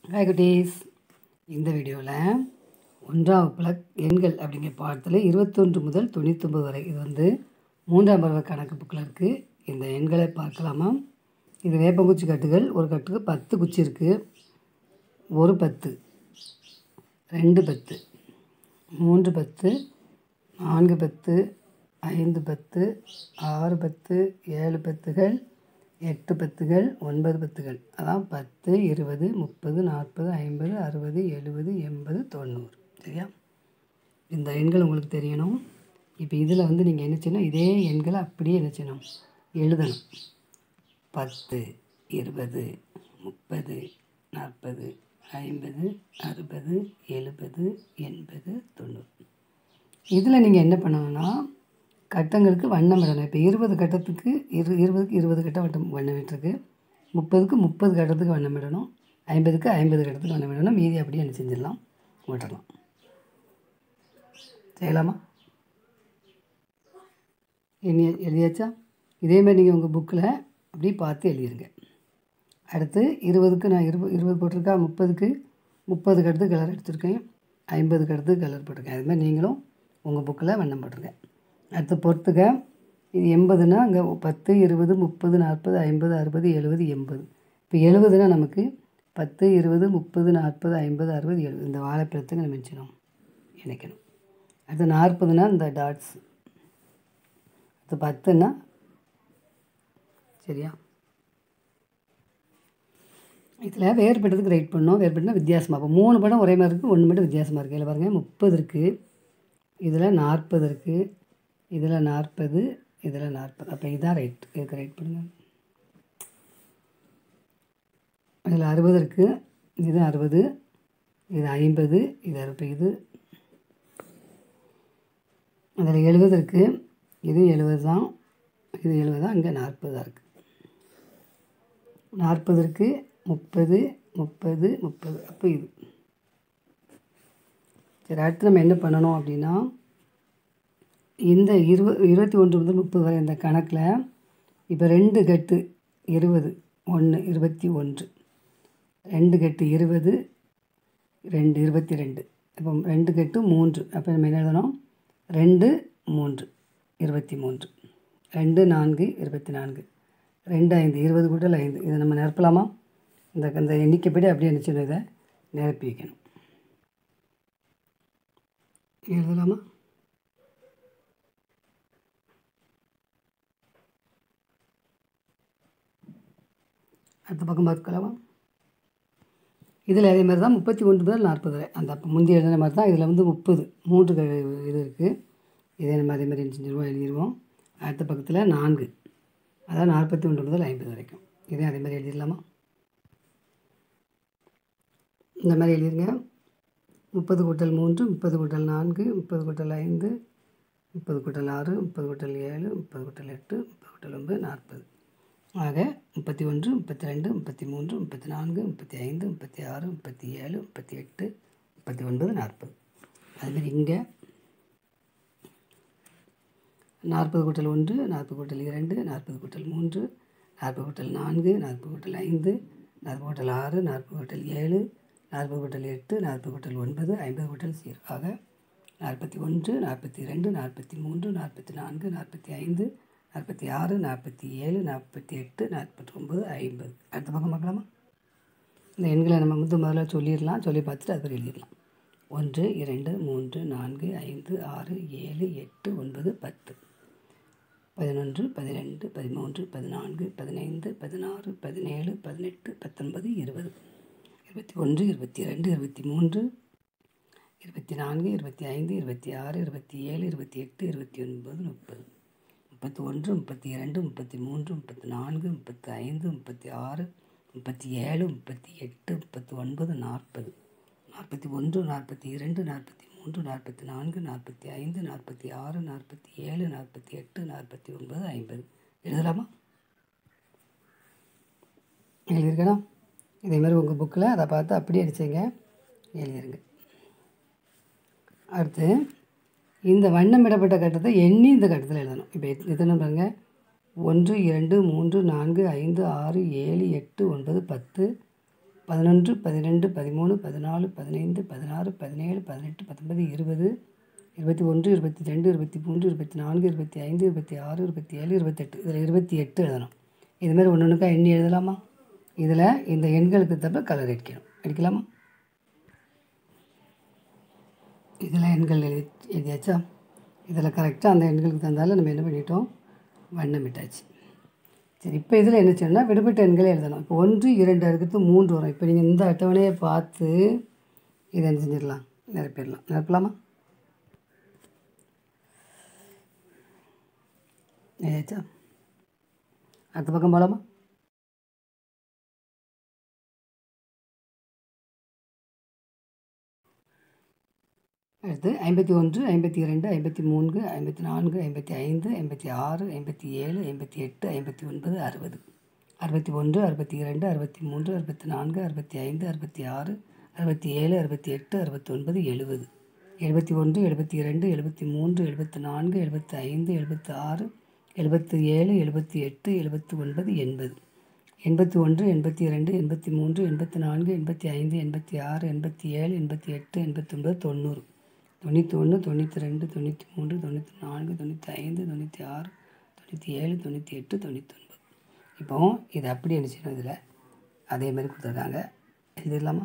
hi குட்டீஸ் இந்த வீடியோவில் ஒன்றாம் வகுப்பில் எண்கள் அப்படிங்கிற பாடத்தில் இருபத்தொன்று முதல் தொண்ணூத்தொம்பது வரை இது வந்து மூன்றாம் பருவ கணக்கு புக்கில் இருக்குது இந்த எண்களை பார்க்கலாமா இது வேப்பங்குச்சி கட்டுகள் ஒரு கட்டுக்கு பத்து குச்சி இருக்குது ஒரு பத்து ரெண்டு பத்து மூன்று பத்து நான்கு பத்து ஐந்து பத்து ஆறு பத்து ஏழு பத்துகள் எட்டு பத்துகள் ஒன்பது பத்துகள் அதான் பத்து இருபது முப்பது நாற்பது ஐம்பது அறுபது எழுபது எண்பது தொண்ணூறு சரியா இந்த எண்கள் உங்களுக்கு தெரியணும் இப்போ இதில் வந்து நீங்கள் என்ன செய்யணும் இதே எண்களை அப்படியே என்ன செய்யணும் எழுதணும் பத்து இருபது முப்பது நாற்பது ஐம்பது அறுபது எழுபது எண்பது தொண்ணூறு இதில் நீங்கள் என்ன பண்ணணும்னா கட்டங்களுக்கு வண்ணம் இடணும் இப்போ இருபது கட்டத்துக்கு இரு இருபதுக்கு இருபது கட்டம் வட்டம் வண்ணம் விட்டுருக்கு முப்பதுக்கு முப்பது கட்டத்துக்கு வண்ணம் இடணும் ஐம்பதுக்கு ஐம்பது கட்டத்துக்கு வண்ணம் இடணும் மீதி அப்படியே என்ன செஞ்சிடலாம் விட்டுறலாம் செய்யலாமா இனி எழுதியாச்சா இதே மாதிரி நீங்கள் உங்கள் புக்கில் அப்படியே பார்த்து எழுதிருங்க அடுத்து இருபதுக்கு நான் இருபது இருபது போட்டிருக்கா முப்பதுக்கு முப்பது கடுத்து கலர் எடுத்திருக்கேன் ஐம்பது கடுத்து கலர் போட்டிருக்கேன் அது மாதிரி நீங்களும் உங்கள் புக்கில் வண்ணம் போட்டிருங்க அடுத்து பொறுத்துக்க இது எண்பதுனா அங்கே பத்து இருபது முப்பது நாற்பது ஐம்பது அறுபது எழுபது எண்பது இப்போ எழுபதுனா நமக்கு பத்து இருபது முப்பது நாற்பது ஐம்பது அறுபது எழுபது இந்த வாழைப்பழத்துக்கு நம்ம வச்சிடணும் இணைக்கணும் அடுத்து நாற்பதுனா இந்த டாட்ஸ் அடுத்து பத்துன்னா சரியா இதில் வேறுபட்டதுக்கு ரைட் பண்ணோம் வேறுபட்டுனா வித்தியாசமாக இப்போ மூணு படம் ஒரே மாதிரி இருக்குது ஒன்று மட்டும் வித்தியாசமாக இருக்குது இதில் பாருங்கள் முப்பது இருக்குது இதில் நாற்பது இருக்குது இதில் நாற்பது இதில் நாற்பது அப்போ இதுதான் ரைட் இதுக்கு ரைட் பண்ணுங்கள் இதில் அறுபது இருக்குது இது அறுபது இது ஐம்பது இது அறுபது இது அதில் எழுபது இருக்குது இது எழுபது தான் இது எழுபது தான் இங்கே நாற்பது தான் இருக்குது நாற்பது இருக்குது முப்பது முப்பது முப்பது அப்போ இது சரி அடுத்து நம்ம என்ன பண்ணணும் அப்படின்னா இந்த இருபது இருபத்தி ஒன்று முதல் முப்பது வரை இந்த கணக்கில் இப்போ ரெண்டு கட்டு இருபது ஒன்று இருபத்தி ஒன்று ரெண்டு கட்டு இருபது ரெண்டு இருபத்தி ரெண்டு இப்போ ரெண்டு கட்டு மூன்று அப்போ நம்ம என்ன எழுதணும் ரெண்டு மூன்று இருபத்தி மூன்று ரெண்டு நான்கு இருபத்தி நான்கு ரெண்டு ஐந்து இருபது கூட்டல் ஐந்து இதை நம்ம நிரப்பலாமா இந்த இந்த எண்ணிக்கைப்படி அப்படியே நினச்சிடும் இதை நிரப்பி வைக்கணும் எழுதலாமா அடுத்த பக்கம் பார்த்துக்கலாமா இதில் அதே மாதிரி தான் முப்பத்தி ஒன்று முதல் நாற்பது வரை அந்த அப்போ முந்தைய எழுதுன மாதிரி தான் இதில் வந்து முப்பது மூன்று க இது இருக்குது இதே நம்ம அதே மாதிரி செஞ்சுருவோம் எழுதிடுவோம் அடுத்த பக்கத்தில் நான்கு அதாவது நாற்பத்தி ஒன்று முதல் ஐம்பது வரைக்கும் இதே அதே மாதிரி எழுதிடலாமா இந்த மாதிரி எழுதிருங்க முப்பது கூட்டல் மூன்று முப்பது கூட்டல் நான்கு முப்பது கூட்டல் ஐந்து முப்பது கூட்டல் ஆறு முப்பது கூட்டல் ஏழு முப்பது கூட்டல் எட்டு முப்பது கூட்டல் ஒன்பது நாற்பது ஆக முப்பத்தி ஒன்று முப்பத்தி ரெண்டு முப்பத்தி மூன்று முப்பத்தி நான்கு முப்பத்தி ஐந்து முப்பத்தி ஆறு முப்பத்தி ஏழு முப்பத்தி எட்டு முப்பத்தி ஒன்பது நாற்பது அதுமாரி இங்கே நாற்பது கூட்டல் ஒன்று நாற்பது கூட்டல் இரண்டு நாற்பது கூட்டல் மூன்று நாற்பது கூட்டல் நான்கு நாற்பது கூட்டல் ஐந்து நாற்பது கூட்டல் ஆறு நாற்பது கூட்டல் ஏழு நாற்பது கூட்டல் எட்டு நாற்பது கூட்டல் ஒன்பது ஐம்பது கூட்டல் ஜீரோ ஆக நாற்பத்தி ஒன்று நாற்பத்தி ரெண்டு நாற்பத்தி மூன்று நாற்பத்தி நான்கு நாற்பத்தி ஐந்து நாற்பத்தி ஆறு நாற்பத்தி ஏழு நாற்பத்தி எட்டு நாற்பத்தி ஒம்பது ஐம்பது அடுத்த பக்கம் பார்க்கலாமா இந்த எண்களை நம்ம வந்து முதல்ல சொல்லிடலாம் சொல்லி பார்த்துட்டு அது எழுதிடலாம் ஒன்று இரண்டு மூன்று நான்கு ஐந்து ஆறு ஏழு எட்டு ஒன்பது பத்து பதினொன்று பதிரெண்டு பதிமூன்று பதினான்கு பதினைந்து பதினாறு பதினேழு பதினெட்டு பத்தொன்பது இருபது இருபத்தி ஒன்று இருபத்தி ரெண்டு இருபத்தி மூன்று இருபத்தி நான்கு இருபத்தி ஐந்து இருபத்தி ஆறு இருபத்தி ஏழு இருபத்தி எட்டு இருபத்தி ஒன்பது முப்பது முப்பத்தி ஒன்று முப்பத்தி இரண்டு முப்பத்தி மூன்று முப்பத்தி நான்கு முப்பத்தி ஐந்து முப்பத்தி ஆறு முப்பத்தி ஏழு முப்பத்தி எட்டு முப்பத்தி ஒன்பது நாற்பது நாற்பத்தி ஒன்று நாற்பத்தி இரண்டு நாற்பத்தி மூன்று நாற்பத்தி நான்கு நாற்பத்தி ஐந்து நாற்பத்தி ஆறு நாற்பத்தி ஏழு நாற்பத்தி எட்டு நாற்பத்தி ஒன்பது ஐம்பது எழுதலாமா எழுதியிருக்கணும் இதே மாதிரி உங்கள் புக்கில் அதை பார்த்து அப்படியே அடிச்சுங்க எழுதிருங்க அடுத்து இந்த வண்ணமிடப்பட்ட கட்டத்தை எண்ணி இந்த கட்டத்தில் எழுதணும் இப்போ எத்தனை பாருங்க ஒன்று இரண்டு மூன்று நான்கு ஐந்து ஆறு ஏழு எட்டு ஒன்பது பத்து பதினொன்று பதிரெண்டு பதிமூணு பதினாலு பதினைந்து பதினாறு பதினேழு பதினெட்டு பத்தொன்பது இருபது இருபத்தி ஒன்று இருபத்தி ரெண்டு இருபத்தி மூன்று இருபத்தி நான்கு இருபத்தி ஐந்து இருபத்தி ஆறு இருபத்தி ஏழு இருபத்தெட்டு இதில் இருபத்தி எட்டு எழுதணும் இதுமாதிரி ஒன்று ஒன்றுக்கா எண்ணி எழுதலாமா இதில் இந்த எண்களுக்கு தப்ப கலர் அடிக்கணும் அடிக்கலாமா இதில் எண்கள் எழுதி எழுதியாச்சா இதில் கரெக்டாக அந்த எண்களுக்கு தந்தாலும் நம்ம என்ன பண்ணிட்டோம் வண்ணமிட்டாச்சு சரி இப்போ இதில் என்ன செய்யணும்னா விடுபட்ட எண்களை எழுதணும் இப்போ ஒன்று இரண்டு இருக்கிறது மூன்று வரும் இப்போ நீங்கள் இந்த அட்டவணையை பார்த்து இதை என்ன செஞ்சிடலாம் நிரப்பிடலாம் நிரப்பலாமா ஏச்சா அடுத்த பக்கம் போகலாமா அடுத்து ஐம்பத்தி ஒன்று ஐம்பத்தி இரண்டு ஐம்பத்தி மூன்று ஐம்பத்தி நான்கு ஐம்பத்தி ஐந்து ஐம்பத்தி ஆறு ஐம்பத்தி ஏழு ஐம்பத்தி எட்டு ஐம்பத்தி ஒன்பது அறுபது அறுபத்தி ஒன்று அறுபத்தி இரண்டு அறுபத்தி மூன்று அறுபத்தி நான்கு அறுபத்தி ஐந்து அறுபத்தி ஆறு அறுபத்தி ஏழு அறுபத்தி எட்டு அறுபத்தி ஒன்பது எழுபது எழுபத்தி ஒன்று எழுபத்தி இரண்டு எழுபத்தி மூன்று எழுபத்தி நான்கு எழுபத்தி ஐந்து எழுபத்தி ஆறு எழுபத்தி ஏழு எழுபத்தி எட்டு எழுபத்தி ஒன்பது எண்பது எண்பத்தி ஒன்று எண்பத்தி இரண்டு எண்பத்தி மூன்று எண்பத்தி நான்கு எண்பத்தி ஐந்து எண்பத்தி ஆறு எண்பத்தி ஏழு எண்பத்தி எட்டு எண்பத்தொம்பது தொண்ணூறு தொண்ணூற்றி ஒன்று தொண்ணூற்றி ரெண்டு தொண்ணூற்றி மூன்று தொண்ணூற்றி நான்கு தொண்ணூற்றி ஐந்து தொண்ணூற்றி ஆறு தொண்ணூற்றி ஏழு தொண்ணூற்றி எட்டு தொண்ணூத்தொன்பது இப்போ இது அப்படி என்ன செய்யணும் இதில் அதே மாதிரி கொடுத்துருக்காங்க எழுதிடலாமா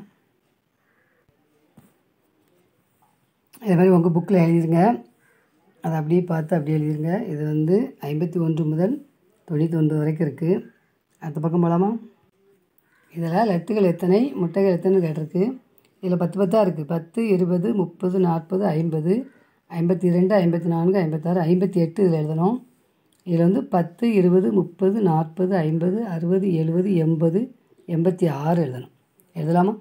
இதே மாதிரி உங்கள் புக்கில் எழுதிருங்க அதை அப்படியே பார்த்து அப்படியே எழுதிருங்க இது வந்து ஐம்பத்தி ஒன்று முதல் தொண்ணூற்றி ஒன்பது வரைக்கும் இருக்குது அடுத்த பக்கம் போகலாமா இதில் லட்டுகள் எத்தனை முட்டைகள் எத்தனை கேட்டிருக்கு இதில் பத்து பத்தாக இருக்குது பத்து இருபது முப்பது நாற்பது ஐம்பது ஐம்பத்தி ரெண்டு ஐம்பத்தி நான்கு ஐம்பத்தாறு ஐம்பத்தி எட்டு இதில் எழுதணும் இதில் வந்து பத்து இருபது முப்பது நாற்பது ஐம்பது அறுபது எழுபது எண்பது எண்பத்தி ஆறு எழுதணும் எழுதலாமா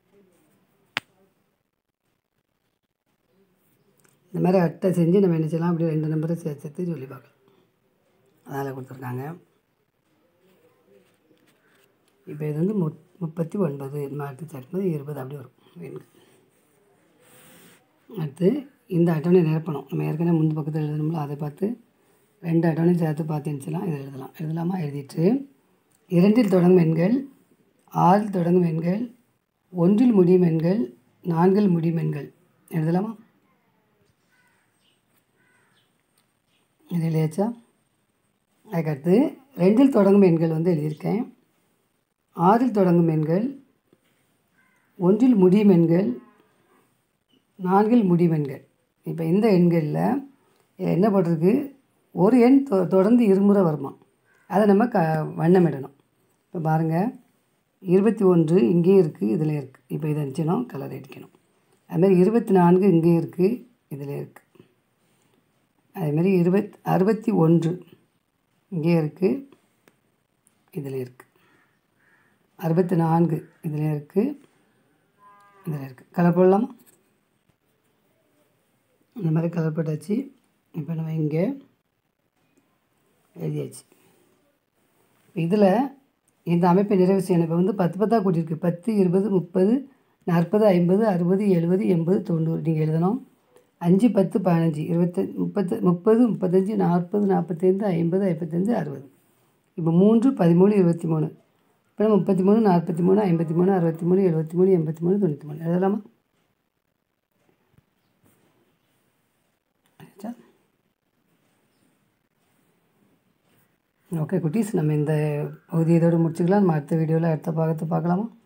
இந்த மாதிரி அட்டை செஞ்சு நம்ம என்ன செய்யலாம் அப்படி ரெண்டு நம்பரை சேர்த்து சேர்த்து சொல்லி பார்க்கலாம் அதில் கொடுத்துருக்காங்க இப்போ இது வந்து முப் முப்பத்தி ஒன்பது மாற்றி சேர்க்கும்போது இருபது அப்படி வரும் எண்கள் அடுத்து இந்த அட்டவணை நிரப்பணும் நம்ம ஏற்கனவே முந்து பக்கத்தில் எழுதணும்ல அதை பார்த்து ரெண்டு அட்டவணையும் சேர்த்து பார்த்து எழுதிக்கலாம் இதை எழுதலாம் எழுதலாமா எழுதிட்டு இரண்டில் தொடங்கும் எண்கள் ஆறில் தொடங்கும் எண்கள் ஒன்றில் முடியும் எண்கள் நான்கில் முடியும் எண்கள் எழுதலாமா இது இல்லையாச்சா அதுக்கடுத்து ரெண்டில் தொடங்கும் எண்கள் வந்து எழுதியிருக்கேன் ஆறில் தொடங்கும் எண்கள் ஒன்றில் முடியும் எண்கள் நான்கில் முடியும் எண்கள் இப்போ இந்த எண்களில் என்ன போட்டிருக்கு ஒரு எண் தொ தொடர்ந்து இருமுறை வருமா அதை நம்ம க வண்ணமிடணும் இப்போ பாருங்கள் இருபத்தி ஒன்று இங்கேயும் இருக்குது இதில் இருக்குது இப்போ இதை இருந்துச்சுன்னா கலர் அடிக்கணும் அதுமாதிரி இருபத்தி நான்கு இங்கேயும் இருக்குது இதில் இருக்குது அதேமாதிரி இருபத் அறுபத்தி ஒன்று இங்கே இருக்குது இதில் இருக்குது அறுபத்தி நான்கு இதில் இருக்குது இதில் இருக்குது கலர் போடலாமா இந்த மாதிரி கலர் போட்டாச்சு இப்போ நம்ம இங்கே எழுதியாச்சு இதில் இந்த அமைப்பை நிறைவு செய்யணும் இப்போ வந்து பத்து பத்தாக கூட்டியிருக்கு பத்து இருபது முப்பது நாற்பது ஐம்பது அறுபது எழுபது எண்பது தொண்ணூறு நீங்கள் எழுதணும் அஞ்சு பத்து பதினஞ்சு இருபத்தி முப்பத்து முப்பது முப்பத்தஞ்சு நாற்பது நாற்பத்தைந்து ஐம்பது ஐம்பத்தஞ்சு அறுபது இப்போ மூன்று பதிமூணு இருபத்தி மூணு இப்போ முப்பத்தி மூணு நாற்பத்தி மூணு ஐம்பத்தி மூணு அறுபத்தி மூணு எழுபத்தி மூணு எண்பத்தி மூணு தொண்ணூற்றி மூணு எழுதலாமா ஓகே குட்டீஸ் நம்ம இந்த பகுதி இதோடு முடிச்சுக்கலாம் நம்ம அடுத்த வீடியோவில் அடுத்த பாகத்தை பார்க்கலாமா